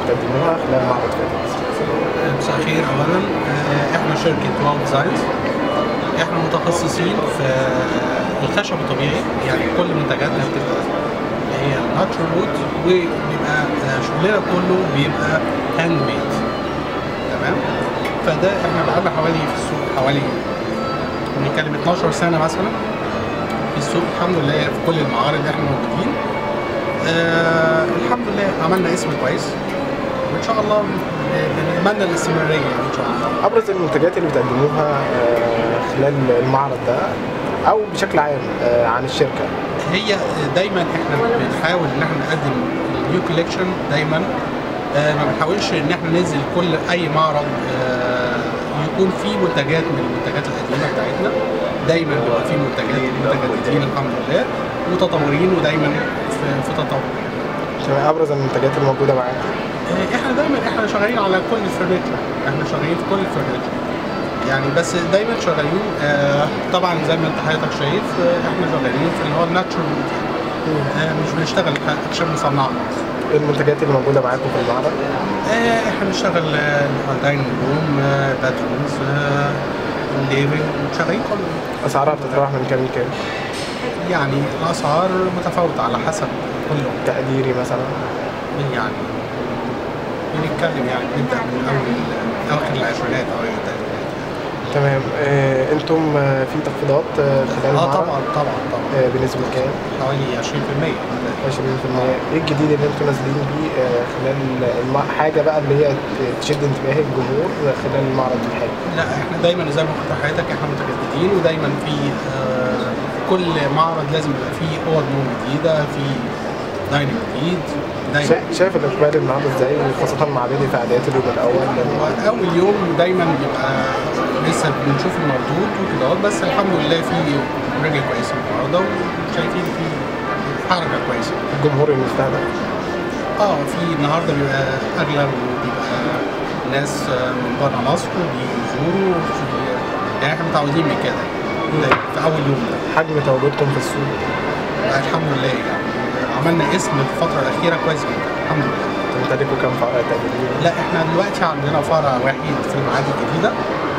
بتقدموها خلال معرض فاتت مساء الخير اولا آه، احنا شركه واو ديزاينز احنا متخصصين في الخشب الطبيعي يعني كل منتجاتنا بتبقى اللي هي الناتشورال وود وبيبقى آه، شغلنا كله بيبقى هاند ميد تمام فده احنا بقالنا حوالي في السوق حوالي بنتكلم 12 سنه مثلا في السوق الحمد لله في كل المعارض احنا موجودين آه الحمد لله عملنا اسم كويس وان شاء الله بنتمنى الاستمراريه يعني ان شاء الله ابرز المنتجات اللي بتقدموها آه، خلال المعرض ده او بشكل عام آه، عن الشركه هي دايما احنا بنحاول ان احنا نقدم النيو كوليكشن دايما آه، ما بنحاولش ان احنا ننزل كل اي معرض آه، يكون فيه منتجات من المنتجات القديمه بتاعتنا دايما بيبقى فيه منتجات متجددين الحمد لله متطورين ودايما في, في تطور تمام، ابرز المنتجات الموجوده معاك آه، احنا دايما احنا شغالين على كل الفرنتشر احنا شغالين في كل الفرنتشر يعني بس دايما شغالين آه طبعا زي ما انت حضرتك شايف آه احنا شغالين في اللي هو الناتشورال آه مش بنشتغل اكشن مصنعه ايه المنتجات اللي موجوده معاكم في المعرض آه احنا بنشتغل دايننج روم باترومز ليفنج شغالين كله اسعارها بتتراوح من كام لكام يعني الاسعار متفاوته على حسب كله تقديري مثلا يعني بنتكلم يعني بنبدا من اول اواخر العشرينات او الثلاثينات تمام آه، انتم آه، في تخفيضات آه، خلال اه المعرض طبعا طبعا طبعا آه، بنسبه كام حوالي 20% 20% ايه الجديد اللي انتم نازلين بيه آه، خلال الم... حاجه بقى اللي هي تشد انتباه الجمهور خلال المعرض الحالي لا احنا دايما زي ما قلت لحضرتك احنا متجددين ودايما في آه كل معرض لازم يبقى فيه اوض نوم جديده في دايننج جديد دايما شا- شايف الاقبال النهارده ازاي خاصه مع بدء فعاليات اليوم الاول هو اول يوم دايما بيبقى لسه بنشوف المردود وكده بس الحمد لله في رجل كويسه النهارده وشايفين في حركه كويسه الجمهور المستهدف اه في النهارده بيبقى اغلب وبيبقى ناس آه، من بره مصر بيجوا يزوروا في- يعني احنا متعودين من كده ده في اول يوم ده حجم تواجدكم في السوق الحمد لله يعني عملنا اسم في الفتره الاخيره كويس جدا الحمد لله تمتلكوا كام فرع تقريبا لا احنا دلوقتي عندنا فرع وحيد في المعادي الجديده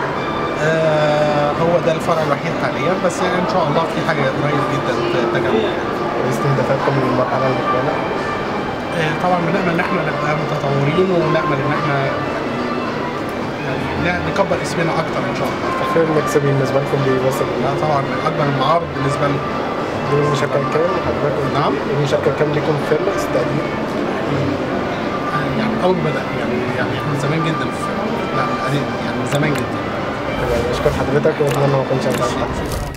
آه هو ده الفرع الوحيد حاليا بس ان شاء الله في حاجه قريب جدا في التجمع استهدافاتكم للمرحله المقبله آه طبعا بنامل ان احنا نبقى متطورين ونامل ان احنا يعني ن- نكبر اسمنا اكتر ان شاء الله فين المكسب بالنسبه لكم بيمثل لا طبعا من اكبر المعارض بالنسبه لنا دي المشاركه كام حضرتك نعم. المشاركه كام ليكم في فيرلكس تقريبا آه، يعني اول ما بدا يعني يعني احنا من زمان جدا في لا من قديم يعني من زمان جدا اشكر حضرتك واتمنى ما اكونش عملت